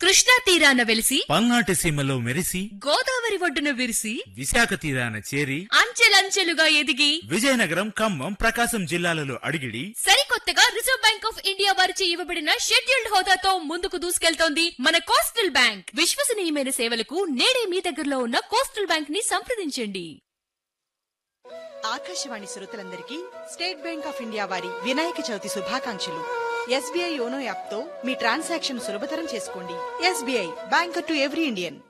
కృష్ణా తీరాన వెలిసి పల్నాటి సీమలో మెరిసి గోదావరి ఒడ్డున విరిసి విశాఖ తీరాన చేరి అంచెలంచెలుగా ఎదిగి విజయనగరం ఖమ్మం ప్రకాశం జిల్లాలలో అడిగిడి సరికొత్తగా రిజర్వ్ బ్యాంక్ ఆఫ్ ఇండియా వారిచే ఇవ్వబడిన షెడ్యూల్డ్ హోదాతో ముందుకు దూసుకెళ్తోంది మన కోస్టల్ బ్యాంక్ విశ్వసనీయమైన సేవలకు నేడే మీ దగ్గరలో ఉన్న కోస్టల్ బ్యాంక్ ని సంప్రదించండి ఆకాశవాణి శ్రోతలందరికీ స్టేట్ బ్యాంక్ ఆఫ్ ఇండియా వారి వినాయక చవితి శుభాకాంక్షలు ఎస్బీఐ యోనో యాప్ తో మీ ట్రాన్సాక్షన్ సులభతరం చేసుకోండి SBI bank to every Indian